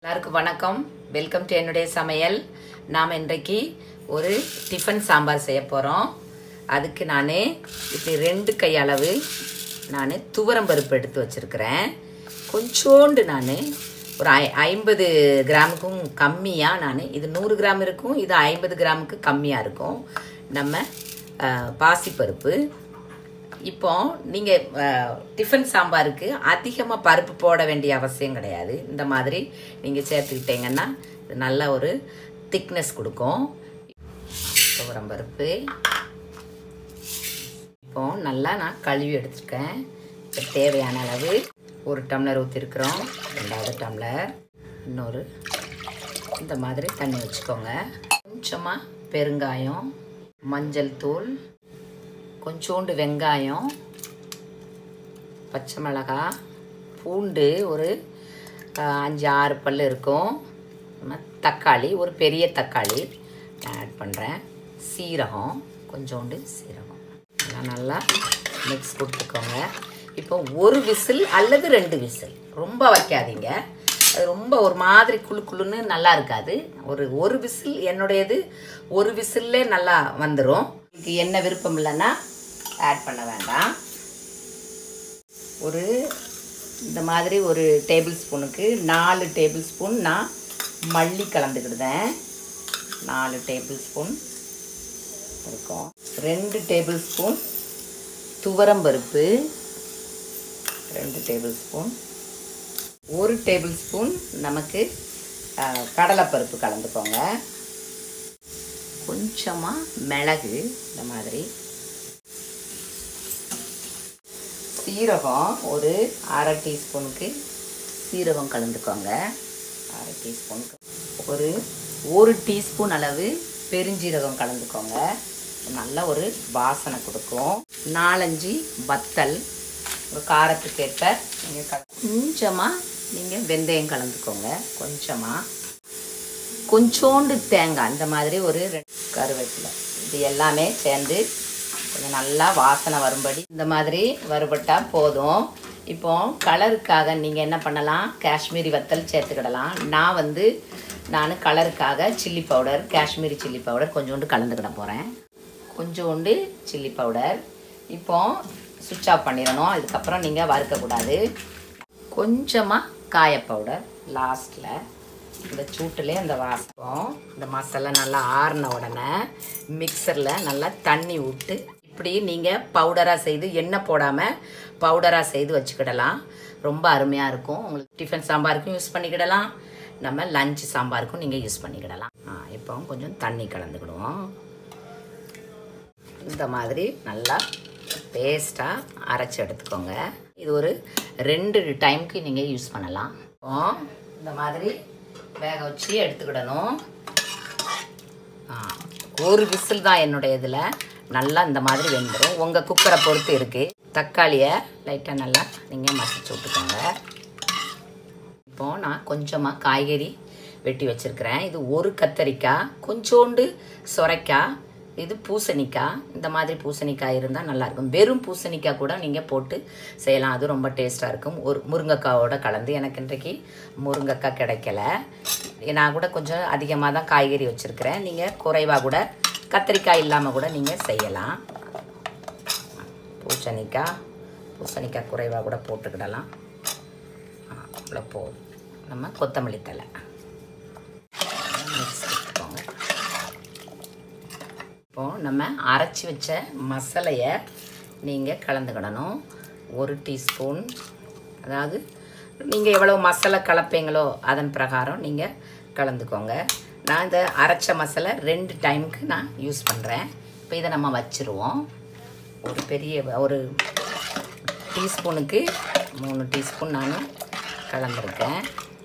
எல்லாருக்கும் வணக்கம் welcome to என்னுடைய சமையல் நாம் இன்றைக்கு ஒரு டிஃபன் சாம்பார் செய்ய போகிறோம் அதுக்கு நான் இப்படி ரெண்டு கை அளவு நான் துவரம்பருப்பு எடுத்து வச்சுருக்கிறேன் கொஞ்சோண்டு நான் ஒரு ஐ ஐம்பது கிராமுக்கும் கம்மியாக நான் இது நூறு கிராம் இருக்கும் இது ஐம்பது கிராமுக்கு கம்மியாக இருக்கும் நம்ம அஹ், பாசிப்பருப்பு இப்போ நீங்கள் டிஃபன் சாம்பாருக்கு அதிகமாக பருப்பு போட வேண்டிய அவசியம் கிடையாது இந்த மாதிரி நீங்கள் சேர்த்துக்கிட்டீங்கன்னா இது நல்ல ஒரு திக்னஸ் கொடுக்கும் துவரம் பருப்பு இப்போ நல்லா நான் கழுவி எடுத்துருக்கேன் இப்போ தேவையான அளவு ஒரு டம்ளர் ஊற்றிருக்கிறோம் ரெண்டாவது டம்ளர் இன்னொரு இந்த மாதிரி தண்ணி வச்சுக்கோங்க கொஞ்சமாக பெருங்காயம் மஞ்சள் தூள் கொஞ்சோண்டு வெங்காயம் பச்சை மிளகாய் பூண்டு ஒரு அஹ், அஞ்சு ஆறு பல் இருக்கும் நம்ம தக்காளி ஒரு பெரிய தக்காளி ஆட் பண்ணுறேன் சீரகம் கொஞ்சோண்டு சீரகம் எல்லாம் நல்லா மிக்ஸ் கொடுத்துக்கோங்க இப்போ ஒரு விசில் அல்லது ரெண்டு விசில் ரொம்ப வைக்காதீங்க அது ரொம்ப ஒரு மாதிரி குளு குளுன்னு நல்லா இருக்காது ஒரு ஒரு விசில் என்னுடையது ஒரு விசில்லே நல்லா வந்துடும் இதுக்கு என்ன விருப்பம் இல்லைன்னா ஆட் பண்ண வேண்டாம் ஒரு இந்த மாதிரி ஒரு டேபிள் ஸ்பூனுக்கு நாலு டேபிள் ஸ்பூன் நான் மல்லி கலந்துக்கிடுதேன் நாலு டேபிள் ஸ்பூன் இருக்கும் ரெண்டு டேபிள் ஸ்பூன் துவரம்பருப்பு ரெண்டு டேபிள் ஸ்பூன் ஒரு டேபிள் ஸ்பூன் நமக்கு அஹ், கடலைப்பருப்பு கலந்துக்கோங்க கொஞ்சமாக மிளகு இந்த மாதிரி சீரகம் ஒரு அரை டீஸ்பூனுக்கு சீரகம் கலந்துக்கோங்க அரை டீஸ்பூனுக்கு ஒரு ஒரு டீஸ்பூன் அளவு பெருஞ்சீரகம் கலந்துக்கோங்க நல்ல ஒரு வாசனை கொடுக்கும் நாலஞ்சு வத்தல் ஒரு காரத்துக்கு ஏற்ப நீங்கள் கல கொஞ்சமாக நீங்கள் வெந்தயம் கலந்துக்கோங்க கொஞ்சமாக கொஞ்சோண்டு தேங்காய் இந்த மாதிரி ஒரு ரெண்டு கருவேப்பிலை இது எல்லாமே சேர்ந்து கொஞ்சம் நல்லா வாசனை வரும்படி இந்த மாதிரி வறுபட்டா போதும் இப்போ கலருக்காக நீங்கள் என்ன பண்ணலாம் காஷ்மீரி வத்தல் சேர்த்துக்கிடலாம் நான் வந்து நான் கலருக்காக chilli powder Kashmiri chilli powder கொஞ்சோண்டு கலந்துக்கிட போகிறேன் கொஞ்சோண்டு சில்லி பவுடர் இப்போ சுவிட்ச் ஆஃப் பண்ணிடணும் அதுக்கப்புறம் நீங்கள் வறுக்கக்கூடாது கொஞ்சமாக காய பவுடர் லாஸ்ட்டில் இந்த சூட்டுலேயே அந்த வாசம் இந்த மசாலா நல்லா ஆறின உடனே மிக்சரில் நல்லா தண்ணி விட்டு இப்படி நீங்கள் பவுடராக செய்து எண்ணெய் போடாமல் பவுடராக செய்து வச்சுக்கிடலாம் ரொம்ப அருமையாக இருக்கும் உங்களுக்கு டிஃபன் சாம்பாருக்கும் யூஸ் பண்ணிக்கிடலாம் நம்ம லஞ்ச் சாம்பாருக்கும் நீங்கள் யூஸ் பண்ணிக்கிடலாம் ஆ இப்போ கொஞ்சம் தண்ணி கலந்துக்கிடுவோம் இந்த மாதிரி நல்லா பேஸ்ட்டாக அரைச்சி எடுத்துக்கோங்க இது ஒரு ரெண்டு டைமுக்கு நீங்கள் யூஸ் பண்ணலாம் இப்போ இந்த மாதிரி வேக வச்சு எடுத்துக்கிடணும் ஆ, ஒரு விசில் தான் என்னுடைய இதில் நல்லா இந்த மாதிரி வெந்துடும் உங்கள் குக்கரை பொறுத்து இருக்குது தக்காளியை லைட்டாக நல்லா நீங்கள் மசிச்சு விட்டுக்கோங்க இப்போ நான் கொஞ்சமாக காய்கறி வெட்டி வச்சுருக்கிறேன் இது ஒரு கத்தரிக்காய் கொஞ்சோண்டு சொரைக்காய் இது பூசணிக்காய் இந்த மாதிரி பூசணிக்காய் இருந்தால் நல்லாயிருக்கும் வெறும் பூசணிக்காய் கூட நீங்கள் போட்டு செய்யலாம் அது ரொம்ப டேஸ்ட்டாக இருக்கும் ஒரு முருங்கைக்காவோட கலந்து எனக்கு இன்றைக்கு முருங்கைக்காய் கிடைக்கல நான் கூட கொஞ்சம் அதிகமாக தான் காய்கறி வச்சுருக்கிறேன் நீங்கள் குறைவாக கூட கத்திரிக்காய் இல்லாமல் கூட நீங்கள் செய்யலாம் பூசணிக்காய் பூசணிக்காய் குறைவாக கூட போட்டுக்கிடலாம் ஆ, இவ்வளோ போதும் நம்ம கொத்தமல்லி தலை மிக்ஸ் பண்ணிக்கோங்க இப்போது நம்ம அரைச்சி வச்ச மசாலையை நீங்கள் கலந்துக்கிடணும் ஒரு டீஸ்பூன் அதாவது நீங்கள் எவ்வளோ மசாலா கலப்பீங்களோ அதன் பிரகாரம் நீங்கள் கலந்துக்கோங்க நான் இந்த அரைச்ச மசாலா ரெண்டு டைமுக்கு நான் யூஸ் பண்ணுறேன் இப்போ இதை நம்ம வச்சுருவோம் ஒரு பெரிய ஒரு டீஸ்பூனுக்கு மூணு டீஸ்பூன் நான் கலந்துருக்கேன்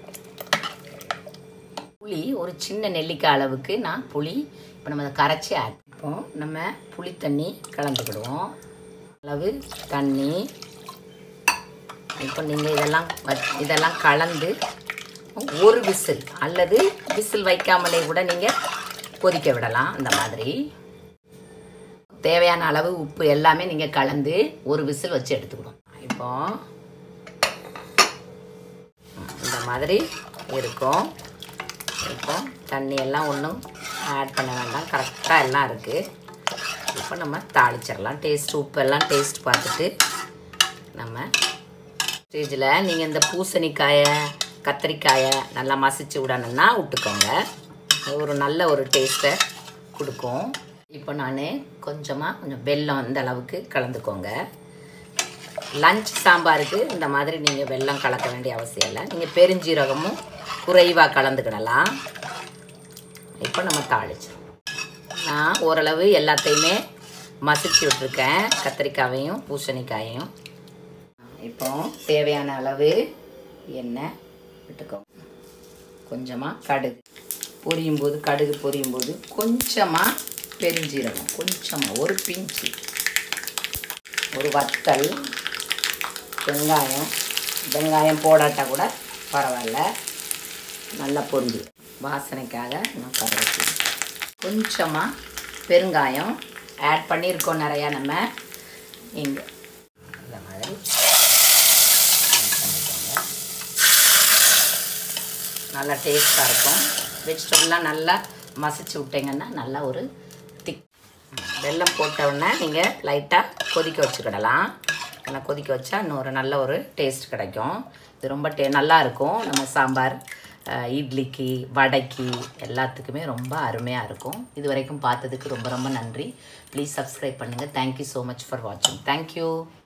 புளி ஒரு சின்ன நெல்லிக்காய் அளவுக்கு நான் புளி இப்போ நம்ம அதை கரைச்சி ஆட் இப்போ நம்ம புளி தண்ணி கலந்துக்கிடுவோம் அளவு தண்ணி இப்போ நீங்கள் இதெல்லாம் வச்- இதெல்லாம் கலந்து ஒரு விசில் அல்லது விசில் வைக்காமலே கூட நீங்கள் கொதிக்க விடலாம் அந்த மாதிரி தேவையான அளவு உப்பு எல்லாமே நீங்கள் கலந்து ஒரு விசில் வச்சு எடுத்துக்கணும் இப்போ இந்த மாதிரி இருக்கும் இப்போ தண்ணி எல்லாம் ஒன்றும் ஆட் பண்ண வேண்டாம் கரெக்டாக எல்லாம் இருக்குது இப்போ நம்ம தாளிச்சிடலாம் டேஸ்ட் உப்பு எல்லாம் டேஸ்ட் பார்த்துட்டு நம்ம ஸ்டேஜில் நீங்கள் இந்த பூசணிக்காயை கத்திரிக்காயை நல்லா மசிச்சு விடணும்னா விட்டுக்கோங்க அது ஒரு நல்ல ஒரு டேஸ்ட்டை கொடுக்கும் இப்போ நான் கொஞ்சமாக கொஞ்சம் வெல்லம் இந்த அளவுக்கு கலந்துக்கோங்க லஞ்ச் சாம்பாருக்கு இந்த மாதிரி நீங்கள் வெல்லம் கலக்க வேண்டிய அவசியம் இல்லை நீங்கள் பெருஞ்சீரகமும் குறைவாக கலந்துக்கிடலாம் இப்போ நம்ம தாளிச்சிடும் நான் ஓரளவு எல்லாத்தையுமே மசிச்சு விட்ருக்கேன் கத்திரிக்காயையும் பூசணிக்காயையும் இப்போ தேவையான அளவு எண்ணெய் விட்டுக்கோங்க கொஞ்சமாக கடுகு பொரியும் போது கடுகு பொரியும் போது கொஞ்சமாக பெருஞ்சீரகம் கொஞ்சமாக ஒரு பிஞ்சு ஒரு வத்தல் வெங்காயம் வெங்காயம் போடாட்டா கூட பரவாயில்ல நல்லா பொரிஞ்சு வாசனைக்காக நான் கருவேப்பிலை கொஞ்சமாக பெருங்காயம் ஆட் பண்ணியிருக்கோம் நிறையா நம்ம இங்கே இந்த மாதிரி add பண்ணிக்கோங்க. நல்லா டேஸ்ட்டாக இருக்கும் வெஜிடபிள்லாம் நல்லா மசிச்சு விட்டீங்கன்னா நல்லா ஒரு திக் வெல்லம் போட்ட உடனே நீங்கள் லைட்டாக கொதிக்க வச்சுக்கிடலாம் நல்லா கொதிக்க வச்சா இன்னொரு நல்ல ஒரு டேஸ்ட் கிடைக்கும் இது ரொம்ப டே நல்லா இருக்கும் நம்ம சாம்பார் அஹ், இட்லிக்கு வடைக்கு எல்லாத்துக்குமே ரொம்ப அருமையாக இருக்கும் இது வரைக்கும் பார்த்ததுக்கு ரொம்ப ரொம்ப நன்றி ப்ளீஸ் சப்ஸ்கிரைப் பண்ணுங்கள் தேங்க்யூ ஸோ மச் ஃபார் வாட்சிங் தேங்க்யூ